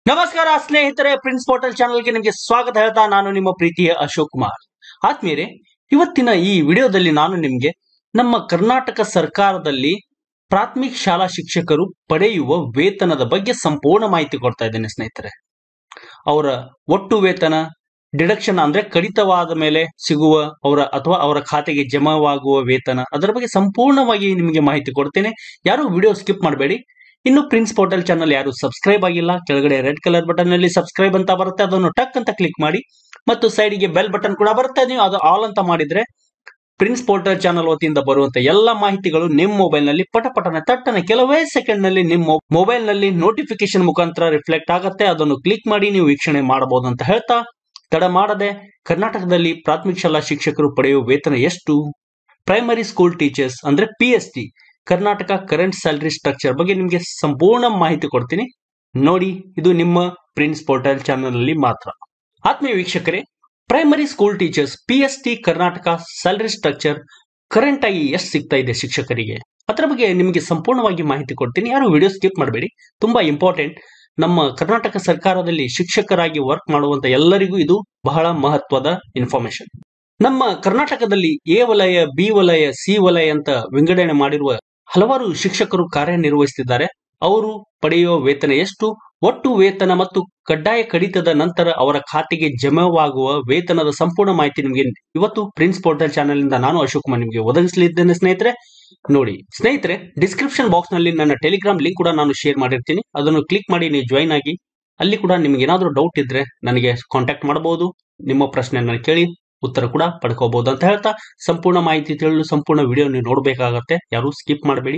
ನಮಸ್ಕಾರ ಸ್ನೇಹಿತರೆ prince portal ಚಾನಲ್ಗೆ ನಿಮಗೆ ಸ್ವಾಗತ ಹೇಳ್ತಾ ನಾನು ನಿಮ್ಮ ಪ್ರೀತಿಯ ಅಶೋಕ್ ಕುಮಾರ್ ಆತ್ಮೀಯರೇ ಇವತ್ತಿನ ಈ ವಿಡಿಯೋದಲ್ಲಿ ನಾನು ನಿಮಗೆ ನಮ್ಮ ಕರ್ನಾಟಕ ಸರ್ಕಾರದಲ್ಲಿ ಪ್ರಾಥಮಿಕ ಶಾಲಾ ಶಿಕ್ಷಕರು ಪಡೆಯುವ ವೇತನದ ಬಗ್ಗೆ ಸಂಪೂರ್ಣ ಮಾಹಿತಿ ಕೊಡ್ತಾ ಇದ್ದೇನೆ ಸ್ನೇಹಿತರೆ ಅವರ ಒಟ್ಟು ವೇತನ ಡಿಡಕ್ಷನ್ ಅಂದ್ರೆ ಕಡಿತವಾದ ಮೇಲೆ ಸಿಗುವ ಅವರ ಅಥವಾ ಅವರ ಖಾತೆಗೆ ಜಮಾವಾಗುವ ವೇತನ ಅದರ ಬಗ್ಗೆ ಸಂಪೂರ್ಣವಾಗಿ ನಿಮಗೆ ಮಾಹಿತಿ ಕೊಡ್ತೇನೆ ಯಾರು ವಿಡಿಯೋ ಸ್ಕಿಪ್ ಮಾಡಬೇಡಿ ಇನ್ನು ಪ್ರಿನ್ಸ್ ಪೋರ್ಟಲ್ ಚಾನಲ್ ಯಾರು ಸಬ್ಸ್ಕ್ರೈಬ್ ಆಗಿಲ್ಲ ಕೆಳಗಡೆ ರೆಡ್ ಕಲರ್ ಬಟನ್ ನಲ್ಲಿ ಸಬ್ಸ್ಕ್ರೈಬ್ ಅಂತ ಬರುತ್ತೆ ಅದನ್ನು ಟಕ್ ಅಂತ ಕ್ಲಿಕ್ ಮಾಡಿ ಮತ್ತು ಸೈಡ್ಗೆ ಬೆಲ್ ಬಟನ್ ಕೂಡ ಬರುತ್ತೆ ನೀವು ಅದು ಆಲ್ ಅಂತ ಮಾಡಿದ್ರೆ ಪ್ರಿನ್ಸ್ ಪೋರ್ಟಲ್ ಚಾನಲ್ ವತಿಯಿಂದ ಬರುವಂತ ಎಲ್ಲ ಮಾಹಿತಿಗಳು ನಿಮ್ಮ ಮೊಬೈಲ್ ನಲ್ಲಿ ಪಟ ಪಟನ ತಟ್ಟನೆ ಕೆಲವೇ ಸೆಕೆಂಡ್ ನಲ್ಲಿ ನಿಮ್ಮ ಮೊಬೈಲ್ ನಲ್ಲಿ ನೋಟಿಫಿಕೇಶನ್ ಮುಖಾಂತರ ರಿಫ್ಲೆಕ್ಟ್ ಆಗುತ್ತೆ ಅದನ್ನು ಕ್ಲಿಕ್ ಮಾಡಿ ನೀವು ವೀಕ್ಷಣೆ ಮಾಡಬಹುದು ಅಂತ ಹೇಳ್ತಾ ತಡ ಮಾಡದೆ ಕರ್ನಾಟಕದಲ್ಲಿ ಪ್ರಾಥಮಿಕ ಶಾಲಾ ಶಿಕ್ಷಕರು ಪಡೆಯುವ ವೇತನ ಎಷ್ಟು ಪ್ರೈಮರಿ ಸ್ಕೂಲ್ ಟೀಚರ್ಸ್ ಅಂದ್ರೆ P S T Karnataka current salary structure ಬಗ್ಗೆ ನಿಮಗೆ ಸಂಪೂರ್ಣ ಮಾಹಿತಿ ಕೊಡ್ತೀನಿ ನೋಡಿ ಇದು ನಿಮ್ಮ ಪ್ರಿನ್ಸ್ ಪೋರ್ಟಲ್ ಚಾನಲ್ ಅಲ್ಲಿ ಮಾತ್ರ ಆತ್ಮೀಯ ವೀಕ್ಷಕರೇ primary school teachers P S T Karnataka salary structure current ಆಗಿ ಎಷ್ಟು ಸಿಗ್ತಾ ಇದೆ ಶಿಕ್ಷಕರಿಗೆ ಅದರ ಬಗ್ಗೆ ನಿಮಗೆ ಸಂಪೂರ್ಣವಾಗಿ ಮಾಹಿತಿ ಕೊಡ್ತೀನಿ ಯಾರು ವಿಡಿಯೋ ಸ್ಕಿಪ್ ಮಾಡಬೇಡಿ ತುಂಬಾ ಇಂಪಾರ್ಟೆಂಟ್ ನಮ್ಮ ಕರ್ನಾಟಕ ಸರ್ಕಾರದಲ್ಲಿ ಶಿಕ್ಷಕರಾಗಿ ವರ್ಕ್ ಮಾಡುವಂತ ಎಲ್ಲರಿಗೂ ಇದು ಬಹಳ ಮಹತ್ವದ ಇನ್ಫಾರ್ಮೇಶನ್ ನಮ್ಮ ಕರ್ನಾಟಕದಲ್ಲಿ ಎ ವಲಯ ಬಿ ವಲಯ ಸಿ ವಲಯ ಅಂತ ವಿಂಗಡಣೆ ಮಾಡಿರುವ ಹಲವಾರು ಶಿಕ್ಷಕರು ಕಾರ್ಯನಿರ್ವಹಿಸುತ್ತಿದ್ದಾರೆ ಅವರು ಪಡೆಯುವ ವೇತನ ಎಷ್ಟು ಒಟ್ಟು ವೇತನ ಮತ್ತು ಕಡ್ಡಾಯ ಕಡಿತದ ನಂತರ ಅವರ ಖಾತೆಗೆ ಜಮಾವಾಗುವ ವೇತನದ ಸಂಪೂರ್ಣ ಮಾಹಿತಿ ನಿಮಗೆ ಇವತ್ತು ಪ್ರಿನ್ಸ್ ಪೋರ್ಟಲ್ ಚಾನೆಲ್ ಇಂದ ನಾನು ಅಶೋಕ್ ಕುಮಾರ್ ನಿಮಗೆ ಒದಗಿಸಲಿದ್ದೇನೆ ಸ್ನೇಹಿತರೆ ನೋಡಿ ಸ್ನೇಹಿತರೆ ಡಿಸ್ಕ್ರಿಪ್ಷನ್ ಬಾಕ್ಸ್ ನಲ್ಲಿ ನನ್ನ ಟೆಲಿಗ್ರಾಮ್ ಲಿಂಕ್ ಕೂಡ ನಾನು ಶೇರ್ ಮಾಡಿರ್ತೀನಿ ಅದನ್ನು ಕ್ಲಿಕ್ ಮಾಡಿ ನೀವು ಜಾಯಿನ್ ಆಗಿ ಅಲ್ಲಿ ಕೂಡ ನಿಮ್ಗೆ ಏನಾದರೂ ಡೌಟ್ ಇದ್ರೆ ನನಗೆ ಕಾಂಟ್ಯಾಕ್ಟ್ ಮಾಡಬಹುದು ನಿಮ್ಮ ಪ್ರಶ್ನೆಯನ್ನ ಕೇಳಿ ಉತ್ತರ ಕೂಡ ಪಡ್ಕೋಬಹುದು ಅಂತ ಹೇಳ್ತಾ ಸಂಪೂರ್ಣ ಮಾಹಿತಿ ತಿಳಿಯಲು ಸಂಪೂರ್ಣ ವಿಡಿಯೋ ನೀವು ನೋಡಬೇಕಾಗತ್ತೆ ಯಾರು ಸ್ಕಿಪ್ ಮಾಡಬೇಡಿ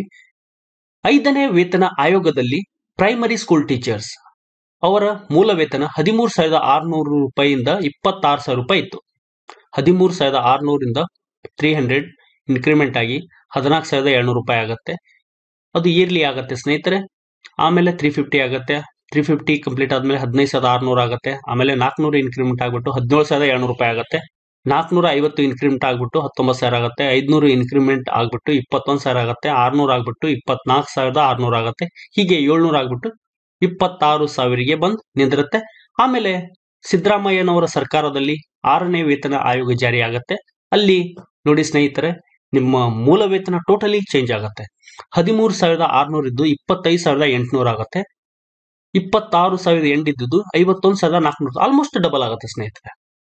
ಐದನೇ ವೇತನ ಆಯೋಗದಲ್ಲಿ ಪ್ರೈಮರಿ ಸ್ಕೂಲ್ ಟೀಚರ್ಸ್ ಅವರ ಮೂಲ ವೇತನ ಹದಿಮೂರು ಸಾವಿರದ ಆರುನೂರು ರೂಪಾಯಿಯಿಂದ ಇಪ್ಪತ್ತಾರು ಸಾವಿರ ರೂಪಾಯಿ ಇತ್ತು ಹದಿಮೂರು ಸಾವಿರದ ಆರುನೂರಿಂದ ತ್ರೀ ಹಂಡ್ರೆಡ್ ಇನ್ಕ್ರಿಮೆಂಟ್ ಆಗಿ ಹದಿನಾಲ್ಕು ಸಾವಿರದ ಏಳ್ನೂರು ರೂಪಾಯಿ ಆಗುತ್ತೆ ಅದು ಇಯರ್ಲಿ ಆಗುತ್ತೆ ಸ್ನೇಹಿತರೆ ಆಮೇಲೆ ತ್ರೀ ಫಿಫ್ಟಿ ಆಗುತ್ತೆ ತ್ರೀ ಫಿಫ್ಟಿ ಕಂಪ್ಲೀಟ್ ಆದ್ಮೇಲೆ ಹದಿನೈದು ಸಾವಿರದ ಆರುನೂರು ಆಗುತ್ತೆ ಆಮೇಲೆ ನಾಲ್ಕುನೂರು ಇನ್ಕ್ರಿಮೆಂಟ್ ಆಗ್ಬಿಟ್ಟು ಹದಿನೇಳು ಸಾವಿರದ ಏಳ್ನೂರು ರೂಪಾಯಿ ಆಗುತ್ತೆ ನಾಲ್ಕುನೂರ ಐವತ್ತು ಇನ್ಕ್ರಿಮೆಂಟ್ ಆಗ್ಬಿಟ್ಟು ಹತ್ತೊಂಬತ್ತು ಸಾವಿರ ಆಗುತ್ತೆ ಐದುನೂರು ಇನ್ಕ್ರಿಮೆಂಟ್ ಆಗ್ಬಿಟ್ಟು ಇಪ್ಪತ್ತೊಂದು ಸಾವಿರ ಆಗುತ್ತೆ ಆರ್ನೂರು ಆಗ್ಬಿಟ್ಟು ಇಪ್ಪತ್ನಾಲ್ಕು ಸಾವಿರದ ಆರ್ನೂರು ಆಗುತ್ತೆ ಹೀಗೆ ಏಳ್ನೂರು ಆಗ್ಬಿಟ್ಟು ಇಪ್ಪತ್ತಾರು ಸಾವಿರಿಗೆ ಬಂದು ನಿಂದಿರುತ್ತೆ ಆಮೇಲೆ ಸಿದ್ದರಾಮಯ್ಯನವರ ಸರ್ಕಾರದಲ್ಲಿ ಆರನೇ ವೇತನ ಆಯೋಗ ಜಾರಿ ಆಗುತ್ತೆ ಅಲ್ಲಿ ನೋಡಿ ಸ್ನೇಹಿತರೆ ನಿಮ್ಮ ಮೂಲ ವೇತನ ಟೋಟಲಿ ಚೇಂಜ್ ಆಗುತ್ತೆ ಹದಿಮೂರು ಸಾವಿರದ ಆರ್ನೂರು ಇದ್ದು ಇಪ್ಪತ್ತೈದು ಸಾವಿರದ ಎಂಟುನೂರು ಆಗುತ್ತೆ ಇಪ್ಪತ್ತಾರು ಸಾವಿರದ ಎಂಟಿದ್ದು ಐವತ್ತೊಂದು ಸಾವಿರದ ನಾಲ್ಕುನೂರು ಆಲ್ಮೋಸ್ಟ್ ಡಬಲ್ ಆಗುತ್ತೆ ಸ್ನೇಹಿತರೆ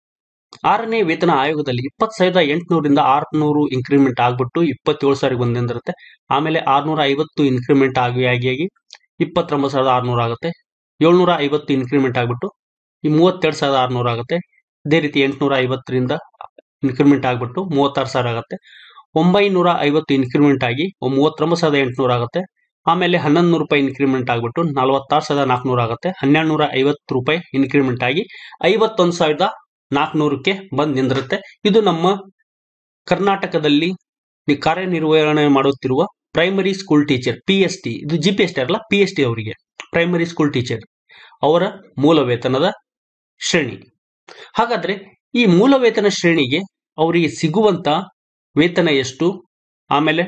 ಆರನೇ ವೇತನ ಆಯೋಗದಲ್ಲಿ ಇಪ್ಪತ್ತು ಸಾವಿರದ ಎಂಟುನೂರಿಂದ ಆರ್ನೂರು ಇನ್ಕ್ರಿಮೆಂಟ್ ಆಗ್ಬಿಟ್ಟು ಇಪ್ಪತ್ತೇಳು ಸಾವಿರ ಬಂದಿರುತ್ತೆ ಆಮೇಲೆ ಆರ್ನೂರ ಐವತ್ತು ಇನ್ಕ್ರಿಮೆಂಟ್ ಆಗಿ ಆಗಿ ಆಗಿ ಇಪ್ಪತ್ತೊಂಬತ್ತು ಸಾವಿರದ ಆರ್ನೂರು ಆಗುತ್ತೆ ಏಳ್ನೂರ ಐವತ್ತು ಇನ್ಕ್ರಿಮೆಂಟ್ ಆಗ್ಬಿಟ್ಟು ಈ ಮೂವತ್ತೆರಡು ಸಾವಿರದ ಆರ್ನೂರು ಆಗುತ್ತೆ ಇದೇ ರೀತಿ ಎಂಟುನೂರ ಐವತ್ತರಿಂದ ಇನ್ಕ್ರಿಮೆಂಟ್ ಆಗ್ಬಿಟ್ಟು ಮೂವತ್ತಾರು ಸಾವಿರ ಆಗುತ್ತೆ ಒಂಬೈನೂರ ಐವತ್ತು ಇನ್ಕ್ರಿಮೆಂಟ್ ಆಗಿ ಮೂವತ್ತೊಂಬತ್ತು ಸಾವಿರದ ಎಂಟುನೂರು ಆಗುತ್ತೆ ಆಮೇಲೆ ಹನ್ನೊಂದು ನೂರು ರೂಪಾಯಿ ಇನ್ಕ್ರಿಮೆಂಟ್ ಆಗ್ಬಿಟ್ಟು ನಲವತ್ತಾರು ಸಾವಿರದ ನಾಲ್ಕುನೂರು ಆಗುತ್ತೆ ಹನ್ನೆರಡು ನೂರ ಐವತ್ತು ರೂಪಾಯಿ ಇನ್ಕ್ರಿಮೆಂಟ್ ಆಗಿ ಐವತ್ತೊಂದು ಸಾವಿರದ ನಾಲ್ಕುನೂರಕ್ಕೆ ಬಂದು ನಿಂದಿರುತ್ತೆ ಇದು ನಮ್ಮ ಕರ್ನಾಟಕದಲ್ಲಿ ಕಾರ್ಯನಿರ್ವಹಣೆ ಮಾಡುತ್ತಿರುವ primary school teacher P S T ಇದು ಜಿ ಪಿ ಎಸ್ ಟಿ ಅಲ್ಲ ಪಿ ಎಸ್ ಟಿ ಅವರಿಗೆ ಪ್ರೈಮರಿ ಸ್ಕೂಲ್ ಟೀಚರ್ ಅವರ ಮೂಲ ವೇತನದ ಶ್ರೇಣಿ ಹಾಗಾದ್ರೆ ಈ ಮೂಲ ವೇತನ ಶ್ರೇಣಿಗೆ ಅವರಿಗೆ ಸಿಗುವಂತ ವೇತನ ಎಷ್ಟು ಆಮೇಲೆ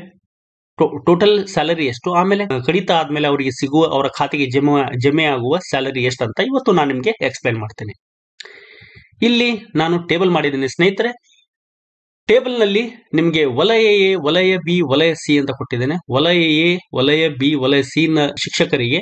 ಟೋಟಲ್ ಸ್ಯಾಲರಿ ಎಷ್ಟು ಆಮೇಲೆ ಕಡಿತ ಆದ್ಮೇಲೆ ಅವರಿಗೆ ಸಿಗುವ ಅವರ ಖಾತೆಗೆ ಜಮೆ ಜಮೆ ಆಗುವ ಸ್ಯಾಲರಿ ಎಷ್ಟು ಅಂತ ಇವತ್ತು ನಾನು ನಿಮಗೆ ಎಕ್ಸ್ಪ್ಲೈನ್ ಮಾಡ್ತೇನೆ ಇಲ್ಲಿ ನಾನು ಟೇಬಲ್ ಮಾಡಿದ್ದೀನಿ ಸ್ನೇಹಿತರೆ ಟೇಬಲ್ ನಲ್ಲಿ ನಿಮಗೆ ವಲಯ ಎ ವಲಯ ಬಿ ವಲಯ ಸಿ ಅಂತ ಕೊಟ್ಟಿದ್ದೇನೆ ವಲಯ ಎ ವಲಯ ಬಿ ವಲಯ ಸಿ ನ ಶಿಕ್ಷಕರಿಗೆ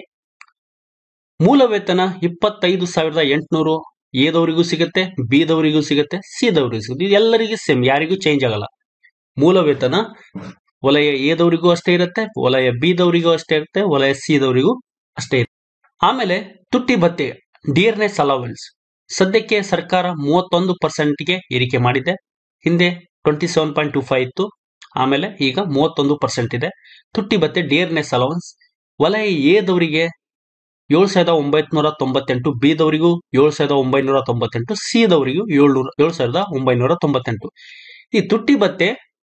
ಮೂಲ ವೇತನ ಇಪ್ಪತ್ತೈದು ಸಾವಿರದ ಎಂಟುನೂರು ಎದವರಿಗೂ ಸಿಗುತ್ತೆ ಬಿ ದವರಿಗೂ ಸಿಗುತ್ತೆ ಸಿ ದವರಿಗೂ ಸಿಗುತ್ತೆ ಇದು ಎಲ್ಲರಿಗೂ ಸೇಮ್ ಯಾರಿಗೂ ಚೇಂಜ್ ಆಗಲ್ಲ ಮೂಲ ವೇತನ ವಲಯ ಎದವರಿಗೂ ಅಷ್ಟೇ ಇರುತ್ತೆ ವಲಯ ಬಿ ದವರಿಗೂ ಅಷ್ಟೇ ಇರುತ್ತೆ ವಲಯ ಸಿ ದವರಿಗೂ ಅಷ್ಟೇ ಇರುತ್ತೆ ಆಮೇಲೆ ತುಟ್ಟಿ ಭತ್ಯೆ ಡಿಯರ್ನೆಸ್ ಅಲವೆನ್ಸ್ ಸದ್ಯಕ್ಕೆ ಸರ್ಕಾರ ಮೂವತ್ತೊಂದು ಪರ್ಸೆಂಟ್ಗೆ ಏರಿಕೆ ಮಾಡಿದೆ ಹಿಂದೆ twenty seven point two five ಇತ್ತು ಆಮೇಲೆ ಈಗ ಮೂವತ್ತೊಂದು ಪರ್ಸೆಂಟ್ ಇದೆ ತುಟ್ಟಿ ಭತ್ಯೆ ಡಿಯರ್ನೆಸ್ ಅಲವೆನ್ಸ್ ವಲಯ ಎದವರಿಗೆ ಏಳು ಸಾವಿರದ ಒಂಬೈನೂರ ತೊಂಬತ್ತೆಂಟು ಬಿ ದವರಿಗೂ ಏಳು ಸಾವಿರದ ಒಂಬೈನೂರ ತೊಂಬತ್ತೆಂಟು ಸಿ ದವರಿಗೂ ಏಳ್ನೂರ ಏಳು ಸಾವಿರದ ಒಂಬೈನೂರ ತೊಂಬತ್ತೆಂಟು ಈ ತುಟ್ಟಿ ಭತ್ಯೆ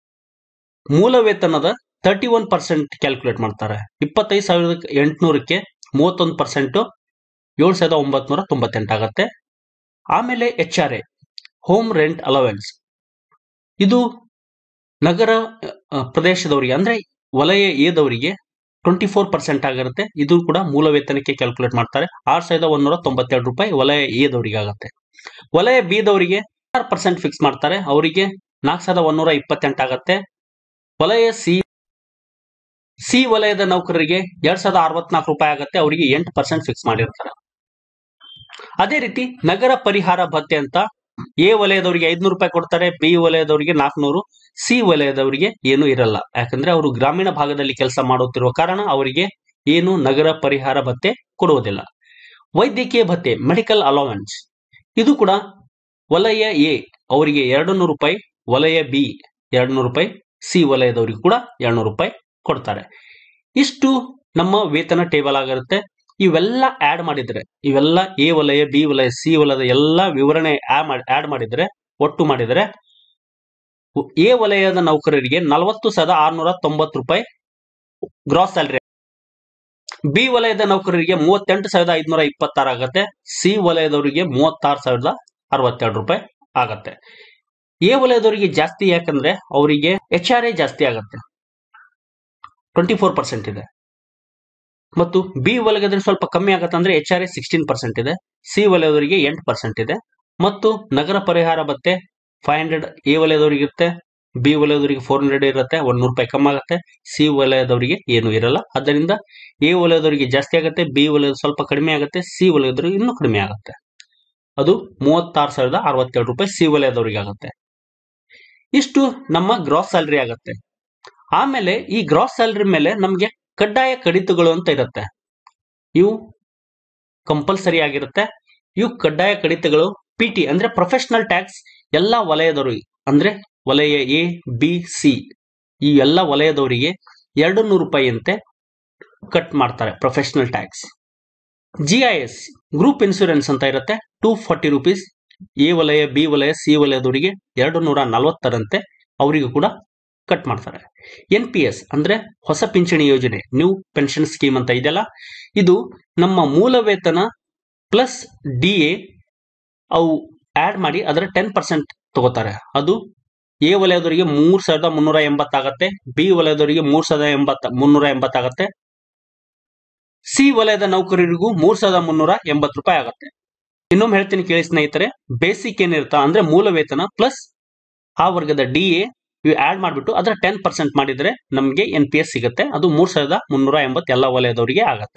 ಮೂಲ ವೇತನದ ತರ್ಟಿ ಒನ್ ಪರ್ಸೆಂಟ್ ಕ್ಯಾಲ್ಕುಲೇಟ್ ಮಾಡ್ತಾರೆ ಇಪ್ಪತ್ತೈದು ಸಾವಿರದ ಎಂಟುನೂರಕ್ಕೆ ಮೂವತ್ತೊಂದು ಪರ್ಸೆಂಟ್ ಏಳು ಸಾವಿರದ ಒಂಬತ್ನೂರ ತೊಂಬತ್ತೆಂಟು ಆಗುತ್ತೆ ಆಮೇಲೆ H R A home rent allowance ಇದು ನಗರ ಪ್ರದೇಶದವರಿಗೆ ಅಂದ್ರೆ ವಲಯ ಎದವರಿಗೆ ಟ್ವೆಂಟಿ ಫೋರ್ ಪರ್ಸೆಂಟ್ ಆಗಿರುತ್ತೆ ಇದು ಕೂಡ ಮೂಲ ವೇತನಕ್ಕೆ ಕ್ಯಾಲ್ಕುಲೇಟ್ ಮಾಡ್ತಾರೆ ಆರ್ ಸಾವಿರದ ಒಂದೂರ ತೊಂಬತ್ತೆರಡು ರೂಪಾಯಿ ವಲಯ ಎದವರಿಗೆ ಆಗುತ್ತೆ ವಲಯ ಬಿ ದವರಿಗೆ ಆರು ಪರ್ಸೆಂಟ್ ಫಿಕ್ಸ್ ಮಾಡ್ತಾರೆ ಅವರಿಗೆ ನಾಲ್ಕು ಸಾವಿರದ ಒಂದೂರ ಇಪ್ಪತ್ತೆಂಟು ಆಗುತ್ತೆ ವಲಯ ಸಿ ಸಿ ವಲಯದ ನೌಕರರಿಗೆ ಎರಡ್ ಸಾವಿರದ ಅರವತ್ನಾಲ್ಕು ರೂಪಾಯಿ ಆಗುತ್ತೆ ಅವರಿಗೆ ಎಂಟು ಪರ್ಸೆಂಟ್ ಫಿಕ್ಸ್ ಮಾಡಿರ್ತಾರೆ ಅದೇ ರೀತಿ ನಗರ ಪರಿಹಾರ ಭತ್ಯೆ ಅಂತ ಎ ವಲಯದವರಿಗೆ ಐದ್ನೂರು ರೂಪಾಯಿ ಕೊಡ್ತಾರೆ ಬಿ ವಲಯದವರಿಗೆ ನಾಲ್ಕುನೂರು ಸಿ ವಲಯದವರಿಗೆ ಏನು ಇರಲ್ಲ ಯಾಕಂದ್ರೆ ಅವರು ಗ್ರಾಮೀಣ ಭಾಗದಲ್ಲಿ ಕೆಲಸ ಮಾಡುತ್ತಿರುವ ಕಾರಣ ಅವರಿಗೆ ಏನು ನಗರ ಪರಿಹಾರ ಭತ್ಯೆ ಕೊಡುವುದಿಲ್ಲ ವೈದ್ಯಕೀಯ ಭತ್ಯೆ ಮೆಡಿಕಲ್ ಅಲೋವೆನ್ಸ್ ಇದು ಕೂಡ ವಲಯ ಎ ಅವರಿಗೆ ಎರಡು ನೂರು ರೂಪಾಯಿ ವಲಯ ಬಿ ಎರಡು ನೂರು ರೂಪಾಯಿ ಸಿ ವಲಯದವರಿಗೆ ಕೂಡ ಎರಡು ನೂರು ರೂಪಾಯಿ ಕೊಡ್ತಾರೆ ಇಷ್ಟು ನಮ್ಮ ವೇತನ ಟೇಬಲ್ ಆಗಿರುತ್ತೆ ಇವೆಲ್ಲ ಆಡ್ ಮಾಡಿದ್ರೆ ಇವೆಲ್ಲ ಎ ವಲಯ ಬಿ ವಲಯ ಸಿ ವಲಯದ ಎಲ್ಲ ವಿವರಣೆ ಆಡ್ ಮಾಡಿದ್ರೆ ಒಟ್ಟು ಮಾಡಿದ್ರೆ ಎ ವಲಯದ ನೌಕರರಿಗೆ ನಲವತ್ತು ಸಾವಿರದ ಆರ್ನೂರ ತೊಂಬತ್ತು ರೂಪಾಯಿ ಗ್ರಾಸ್ ಸ್ಯಾಲರಿ ಬಿ ವಲಯದ ನೌಕರರಿಗೆ ಮೂವತ್ತೆಂಟು ಸಾವಿರದ ಐದುನೂರ ಇಪ್ಪತ್ತಾರು ಆಗತ್ತೆ ಸಿ ವಲಯದವರಿಗೆ ಮೂವತ್ತಾರು ಸಾವಿರದ ಅರವತ್ತೆರಡು ರೂಪಾಯಿ ಆಗತ್ತೆ ಎ ವಲಯದವರಿಗೆ ಜಾಸ್ತಿ ಯಾಕಂದ್ರೆ ಅವರಿಗೆ ಎಚ್ ಆರ್ ಎ ಜಾಸ್ತಿ ಆಗತ್ತೆ ಟ್ವೆಂಟಿ ಫೋರ್ ಪರ್ಸೆಂಟ್ ಇದೆ ಮತ್ತು ಬಿ ವಲಯದಲ್ಲಿ ಸ್ವಲ್ಪ ಕಮ್ಮಿ ಆಗತ್ತೆ ಅಂದ್ರೆ H R A sixteen percent ಇದೆ ಸಿ ವಲಯದವರಿಗೆ ಎಂಟು ಪರ್ಸೆಂಟ್ ಇದೆ ಮತ್ತು ನಗರ ಪರಿಹಾರ ಭತ್ತೆ ಫೈವ್ ಹಂಡ್ರೆಡ್ ಎ ವಲಯದವರಿಗೆ ಇರುತ್ತೆ ಬಿ ವಲಯದವರಿಗೆ ಫೋರ್ ಹಂಡ್ರೆಡ್ ಇರುತ್ತೆ ಒಂದ್ ನೂರು ರೂಪಾಯಿ ಕಮ್ಮಿ ಆಗುತ್ತೆ ಸಿ ವಲಯದವರಿಗೆ ಏನು ಇರಲ್ಲ ಅದರಿಂದ ಎ ವಲಯದವರಿಗೆ ಜಾಸ್ತಿ ಆಗುತ್ತೆ ಬಿ ವಲಯದ ಸ್ವಲ್ಪ ಕಡಿಮೆ ಆಗುತ್ತೆ ಸಿ ವಲಯದವರಿಗೆ ಇನ್ನೂ ಕಡಿಮೆ ಆಗುತ್ತೆ ಅದು ಮೂವತ್ತಾರು ಸಾವಿರದ ಅರವತ್ತೆರಡು ರೂಪಾಯಿ ಸಿ ವಲಯದವರಿಗೆ ಆಗುತ್ತೆ ಇಷ್ಟು ನಮ್ಮ ಗ್ರಾಸ್ ಸ್ಯಾಲ್ರಿ ಆಗುತ್ತೆ ಆಮೇಲೆ ಈ ಗ್ರಾಸ್ ಸ್ಯಾಲ್ರಿ ಮೇಲೆ ನಮಗೆ ಕಡ್ಡಾಯ ಕಡಿತಗಳು ಅಂತ ಇರುತ್ತೆ ಇವು ಕಂಪಲ್ಸರಿ ಆಗಿರುತ್ತೆ ಇವು ಕಡ್ಡಾಯ ಕಡಿತಗಳು ಪಿ ಟಿ ಅಂದ್ರೆ ಪ್ರೊಫೆಷನಲ್ ಟ್ಯಾಕ್ಸ್ ಎಲ್ಲಾ ವಲಯದವರಿಗೆ ಅಂದ್ರೆ ವಲಯ ಎ ಬಿ ಸಿ ಈ ಎಲ್ಲ ವಲಯದವರಿಗೆ ಎರಡು ನೂರು ರೂಪಾಯಿಯಂತೆ ಕಟ್ ಮಾಡ್ತಾರೆ professional tax G I S group insurance ಅಂತ ಇರುತ್ತೆ ಟೂ ಫಾರ್ಟಿ ರುಪೀಸ್ ಎ ವಲಯ ಬಿ ವಲಯ ಸಿ ವಲಯದವರಿಗೆ ಎರಡು ನೂರ ನಲವತ್ತರಂತೆ ಅವರಿಗೂ ಕೂಡ ಕಟ್ ಮಾಡ್ತಾರೆ ಎನ್ ಪಿ ಎಸ್ ಅಂದ್ರೆ ಹೊಸ ಪಿಂಚಣಿ ಯೋಜನೆ ನ್ಯೂ ಪೆನ್ಷನ್ ಸ್ಕೀಮ್ ಅಂತ ಇದೆಯಲ್ಲ ಇದು ನಮ್ಮ ಮೂಲ ವೇತನ ಪ್ಲಸ್ ಡಿ ಎ ಅವು ಆಡ್ ಮಾಡಿ ಅದರ ಟೆನ್ ಪರ್ಸೆಂಟ್ ತಗೋತಾರೆ ಅದು ಎ ವಲಯದವರಿಗೆ ಮೂರ್ ಸಾವಿರದ ಮುನ್ನೂರ ಎಂಬತ್ತಾಗತ್ತೆ ಬಿ ವಲಯದವರಿಗೆ ಮೂರ್ ಸಾವಿರದ ಎಂಬತ್ತ ಮುನ್ನೂರ ಎಂಬತ್ತಾಗತ್ತೆ ಸಿ ವಲಯದ ನೌಕರರಿಗೂ ಮೂರ್ ಸಾವಿರದ ಮುನ್ನೂರ ಎಂಬತ್ತು ರೂಪಾಯಿ ಆಗುತ್ತೆ ಇನ್ನೊಮ್ಮೆ ಹೇಳ್ತೀನಿ ಕೇಳಿ ಸ್ನೇಹಿತರೆ ಬೇಸಿಕ್ ಏನಿರುತ್ತಾ ಅಂದ್ರೆ ಮೂಲ ವೇತನ ಪ್ಲಸ್ ಆ ವರ್ಗದ ಡಿ ಎ ಇವು ಆಡ್ ಮಾಡಿಬಿಟ್ಟು ಅದರ ಟೆನ್ ಪರ್ಸೆಂಟ್ ಮಾಡಿದ್ರೆ ನಮಗೆ ಎನ್ ಪಿ ಎಸ್ ಸಿಗುತ್ತೆ ಅದು ಮೂರ್ ಸಾವಿರದ ಮುನ್ನೂರ ಎಂಬತ್ತು ಎಲ್ಲ ವಲಯದವರಿಗೆ ಆಗತ್ತೆ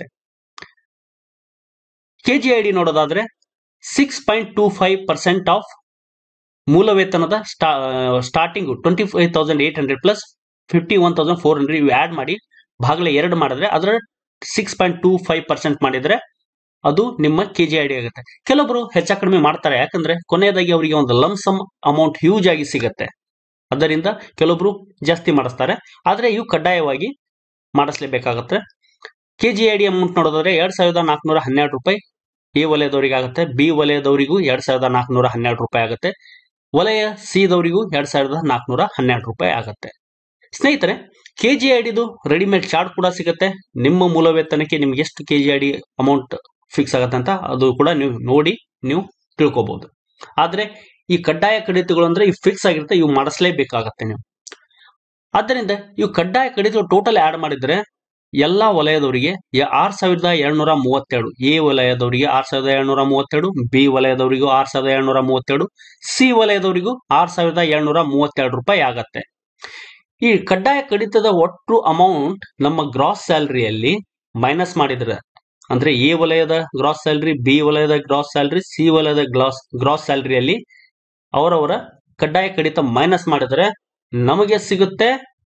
ಕೆಜಿ ಐ ಡಿ ನೋಡೋದಾದ್ರೆ six point two five percent of ಮೂಲ ವೇತನದ starting twenty five thousand eight hundred plus fifty one thousand four hundred ಇವು ಆಡ್ ಮಾಡಿ ಭಾಗಲ ಎರಡು ಮಾಡಿದ್ರೆ ಅದರ six point two five percent ಮಾಡಿದ್ರೆ ಅದು ನಿಮ್ಮ ಕೆ ಜಿ ಐ ಡಿ ಆಗುತ್ತೆ ಕೆಲವೊಬ್ರು ಹೆಚ್ಚ ಕಡಿಮೆ ಮಾಡ್ತಾರೆ ಯಾಕಂದ್ರೆ ಕೊನೆಯದಾಗಿ ಅವರಿಗೆ ಒಂದು ಲಮ್ಸಮ್ ಅಮೌಂಟ್ ಹ್ಯೂಜ್ ಆಗಿ ಸಿಗುತ್ತೆ ಅದರಿಂದ ಕೆಲವೊಬ್ರು ಜಾಸ್ತಿ ಮಾಡಿಸ್ತಾರೆ ಆದ್ರೆ ಇವು ಕಡ್ಡಾಯವಾಗಿ ಮಾಡಿಸ್ಲೇಬೇಕಾಗತ್ತೆ K G I D amount ನೋಡೋದಾದ್ರೆ ಎರಡ್ ಸಾವಿರದ ನಾಲ್ಕುನೂರ ಹನ್ನೆರಡು ರೂಪಾಯಿ ಎ ವಲಯದವರಿಗೆ ಆಗುತ್ತೆ ಬಿ ವಲಯದವರಿಗೂ ಎರಡ್ ಸಾವಿರದ ನಾಲ್ಕುನೂರ ಹನ್ನೆರಡು ರೂಪಾಯಿ ಆಗುತ್ತೆ ವಲಯ ಸಿ ದವರಿಗೂ ಎರಡ್ ಸಾವಿರದ ನಾಲ್ಕುನೂರ ಹನ್ನೆರಡು ರೂಪಾಯಿ ಆಗುತ್ತೆ ಸ್ನೇಹಿತರೆ ಕೆ ಜಿ ಐ ಡಿದು ರೆಡಿಮೇಡ್ ಚಾರ್ಟ್ ಕೂಡ ಸಿಗುತ್ತೆ ನಿಮ್ಮ ಮೂಲ ವೇತನಕ್ಕೆ ನಿಮ್ಗೆ ಎಷ್ಟು K G I D amount fix ಆಗುತ್ತೆ ಅಂತ ಅದು ಕೂಡ ನೀವು ನೋಡಿ ನೀವು ತಿಳ್ಕೊಬಹುದು ಆದ್ರೆ ಈ ಕಡ್ಡಾಯ ಕಡಿತಗಳು ಅಂದ್ರೆ ಇವು ಫಿಕ್ಸ್ ಆಗಿರುತ್ತೆ ಇವು ಮಾಡಿಸ್ಲೇಬೇಕಾಗತ್ತೆ ನೀವು ಆದ್ದರಿಂದ ಇವು ಕಡ್ಡಾಯ ಕಡಿತಗಳು ಟೋಟಲ್ ಆಡ್ ಮಾಡಿದ್ರೆ ಎಲ್ಲಾ ವಲಯದವರಿಗೆ ಆರ್ ಸಾವಿರದ ಏಳ್ನೂರ ಮೂವತ್ತೆರಡು ಎ ವಲಯದವರಿಗೆ ಆರ್ ಸಾವಿರದ ಏಳ್ನೂರ ಮೂವತ್ತೆರಡು ಬಿ ವಲಯದವರಿಗೂ ಆರ್ ಸಾವಿರದ ಏಳ್ನೂರ ಮೂವತ್ತೆರಡು ಸಿ ವಲಯದವರಿಗೂ ಆರ್ ಸಾವಿರದ ಏಳ್ನೂರ ಮೂವತ್ತೆರಡು ರೂಪಾಯಿ ಆಗತ್ತೆ ಈ ಕಡ್ಡಾಯ ಕಡಿತದ ಒಟ್ಟು ಅಮೌಂಟ್ ನಮ್ಮ ಗ್ರಾಸ್ ಸ್ಯಾಲರಿಯಲ್ಲಿ ಮೈನಸ್ ಮಾಡಿದ್ರೆ ಅಂದ್ರೆ ಎ ವಲಯದ ಗ್ರಾಸ್ ಸ್ಯಾಲರಿ ಬಿ ವಲಯದ ಗ್ರಾಸ್ ಸ್ಯಾಲರಿ ಸಿ ವಲಯದ ಗ್ಲಾಸ್ ಗ್ರಾಸ್ ಸ್ಯಾಲರಿಯಲ್ಲಿ ಅವರವರ ಕಡ್ಡಾಯ ಕಡಿತ ಮೈನಸ್ ಮಾಡಿದ್ರೆ ನಮಗೆ ಸಿಗುತ್ತೆ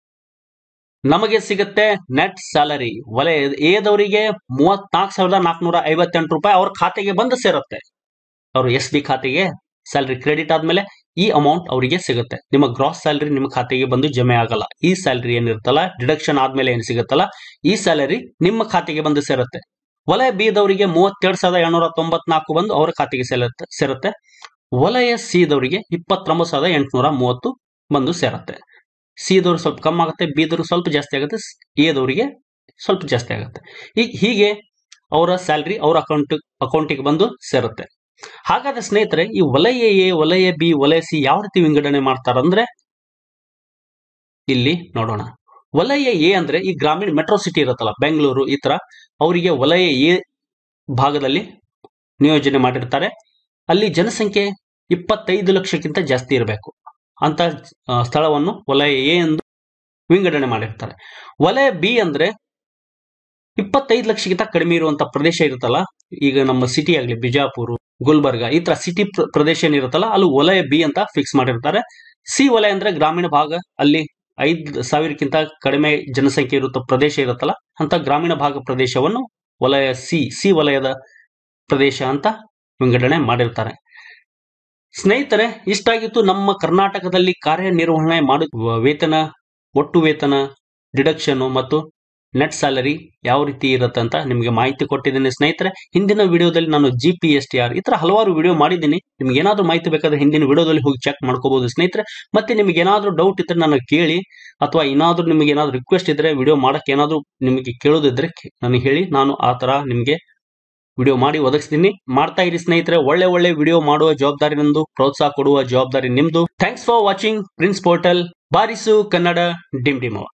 ನಮಗೆ ಸಿಗುತ್ತೆ ನೆಟ್ ಸ್ಯಾಲರಿ ವಲಯ ಎದವರಿಗೆ ಮೂವತ್ನಾಲ್ಕು ಸಾವಿರದ ನಾಲ್ಕುನೂರ ಐವತ್ತೆಂಟು ರೂಪಾಯಿ ಅವ್ರ ಖಾತೆಗೆ ಬಂದು ಸೇರುತ್ತೆ ಅವರು ಎಸ್ ಬಿ ಖಾತೆಗೆ ಸ್ಯಾಲರಿ ಕ್ರೆಡಿಟ್ ಆದ್ಮೇಲೆ ಈ ಅಮೌಂಟ್ ಅವರಿಗೆ ಸಿಗುತ್ತೆ ನಿಮ್ಮ ಗ್ರಾಸ್ ಸ್ಯಾಲರಿ ನಿಮ್ಮ ಖಾತೆಗೆ ಬಂದು ಜಮೆ ಆಗಲ್ಲ ಈ ಸ್ಯಾಲರಿ ಏನಿರುತ್ತಲ್ಲ ಡಿಡಕ್ಷನ್ ಆದ್ಮೇಲೆ ಏನ್ ಸಿಗುತ್ತಲ್ಲ ಈ ಸ್ಯಾಲರಿ ನಿಮ್ಮ ಖಾತೆಗೆ ಬಂದು ಸೇರುತ್ತೆ ವಲಯ ಬಿ ದವರಿಗೆ ಮೂವತ್ತೆರಡು ಸಾವಿರದ ಏಳ್ನೂರ ತೊಂಬತ್ನಾಲ್ಕು ಬಂದು ಅವರ ಖಾತೆಗೆ ಸೇರುತ್ತೆ ಸೇರುತ್ತೆ ವಲಯ ಸಿ ದವರಿಗೆ ಇಪ್ಪತ್ತೊಂಬತ್ತು ಸಾವಿರದ ಎಂಟುನೂರ ಮೂವತ್ತು ಬಂದು ಸೇರುತ್ತೆ ಸಿ ದವ್ರು ಸ್ವಲ್ಪ ಕಮ್ಮಿ ಆಗುತ್ತೆ ಬಿ ದವ್ರು ಸ್ವಲ್ಪ ಜಾಸ್ತಿ ಆಗುತ್ತೆ ಎ ದವರಿಗೆ ಸ್ವಲ್ಪ ಜಾಸ್ತಿ ಆಗುತ್ತೆ ಈಗ ಹೀಗೆ ಅವರ ಸ್ಯಾಲ್ರಿ ಅವ್ರ ಅಕೌಂಟ್ ಅಕೌಂಟಿಗೆ ಬಂದು ಸೇರುತ್ತೆ ಹಾಗಾದ್ರೆ ಸ್ನೇಹಿತರೆ ಈ ವಲಯ ಎ ವಲಯ ಬಿ ವಲಯ ಸಿ ಯಾವ ರೀತಿ ವಿಂಗಡಣೆ ಮಾಡ್ತಾರಂದ್ರೆ ಇಲ್ಲಿ ನೋಡೋಣ ವಲಯ ಎ ಅಂದ್ರೆ ಈ ಗ್ರಾಮೀಣ ಮೆಟ್ರೋ ಸಿಟಿ ಇರುತ್ತಲ್ಲ ಬೆಂಗಳೂರು ಈ ತರ ಅವರಿಗೆ ವಲಯ ಎ ಭಾಗದಲ್ಲಿ ನಿಯೋಜನೆ ಮಾಡಿರ್ತಾರೆ ಅಲ್ಲಿ ಜನಸಂಖ್ಯೆ ಇಪ್ಪತ್ತೈದು ಲಕ್ಷಕ್ಕಿಂತ ಜಾಸ್ತಿ ಇರಬೇಕು ಅಂತ ಆ, ಸ್ಥಳವನ್ನು ವಲಯ ಎ ಎಂದು ವಿಂಗಡಣೆ ಮಾಡಿರ್ತಾರೆ ವಲಯ ಬಿ ಅಂದ್ರೆ ಇಪ್ಪತ್ತೈದು ಲಕ್ಷಕ್ಕಿಂತ ಕಡಿಮೆ ಇರುವಂತ ಪ್ರದೇಶ ಇರುತ್ತಲ್ಲ ಈಗ ನಮ್ಮ ಸಿಟಿ ಆಗಲಿ ಬಿಜಾಪುರ ಗುಲ್ಬರ್ಗ ಈ ತರ ಸಿಟಿ ಪ್ರದೇಶ ಏನಿರುತ್ತಲ್ಲ ಅಲ್ಲಿ ವಲಯ ಬಿ ಅಂತ ಫಿಕ್ಸ್ ಮಾಡಿರ್ತಾರೆ ಸಿ ವಲಯ ಅಂದ್ರೆ ಗ್ರಾಮೀಣ ಭಾಗ ಅಲ್ಲಿ ಐದ್ ಸಾವಿರಕ್ಕಿಂತ ಕಡಿಮೆ ಜನಸಂಖ್ಯೆ ಇರುತ್ತ ಪ್ರದೇಶ ಇರುತ್ತಲ್ಲ ಅಂತ ಗ್ರಾಮೀಣ ಭಾಗ ಪ್ರದೇಶವನ್ನು ವಲಯ ಸಿ ಸಿ ವಲಯದ ಪ್ರದೇಶ ಅಂತ ವಿಂಗಡಣೆ ಮಾಡಿರ್ತಾರೆ ಸ್ನೇಹಿತರೆ ಇಷ್ಟಾಗಿತ್ತು ನಮ್ಮ ಕರ್ನಾಟಕದಲ್ಲಿ ಕಾರ್ಯನಿರ್ವಹಣೆ ಮಾಡುವ ವೇತನ ಒಟ್ಟು ವೇತನ ಡಿಡಕ್ಷನ್ ಮತ್ತು ನೆಟ್ ಸ್ಯಾಲರಿ ಯಾವ ರೀತಿ ಇರುತ್ತೆ ಅಂತ ನಿಮಗೆ ಮಾಹಿತಿ ಕೊಟ್ಟಿದ್ದೀನಿ ಸ್ನೇಹಿತರೆ ಹಿಂದಿನ ವಿಡಿಯೋದಲ್ಲಿ ನಾನು G P S T R ಈ ತರ ಹಲವಾರು ವಿಡಿಯೋ ಮಾಡಿದ್ದೀನಿ ನಿಮ್ಗೆ ಏನಾದ್ರೂ ಮಾಹಿತಿ ಬೇಕಾದ್ರೆ ಹಿಂದಿನ ವಿಡಿಯೋದಲ್ಲಿ ಹೋಗಿ ಚೆಕ್ ಮಾಡ್ಕೋಬಹುದು ಸ್ನೇಹಿತರೆ ಮತ್ತೆ ನಿಮಗೆ ಏನಾದ್ರೂ ಡೌಟ್ ಇದ್ರೆ ನನಗೆ ಕೇಳಿ ಅಥವಾ ಏನಾದ್ರೂ ನಿಮಗೆ ಏನಾದ್ರೂ ರಿಕ್ವೆಸ್ಟ್ ಇದ್ರೆ ವಿಡಿಯೋ ಮಾಡಕ್ಕೆ ಏನಾದ್ರೂ ನಿಮಗೆ ಕೇಳೋದಿದ್ರೆ ನನಗೆ ಹೇಳಿ ನಾನು ಆ ತರ ನಿಮಗೆ ವಿಡಿಯೋ ಮಾಡಿ ಒದಗಿಸ್ತೀನಿ ಮಾಡ್ತಾ ಇರಿ ಸ್ನೇಹಿತರೆ ಒಳ್ಳೆ ಒಳ್ಳೆ ವಿಡಿಯೋ ಮಾಡುವ ಜವಾಬ್ದಾರಿ ನಂದು ಪ್ರೋತ್ಸಾಹ ಕೊಡುವ ಜವಾಬ್ದಾರಿ ನಿಮ್ದು thanks for watching prince portal ಬಾರಿಸು ಕನ್ನಡ ಡಿಮ್ ಡಿಮವ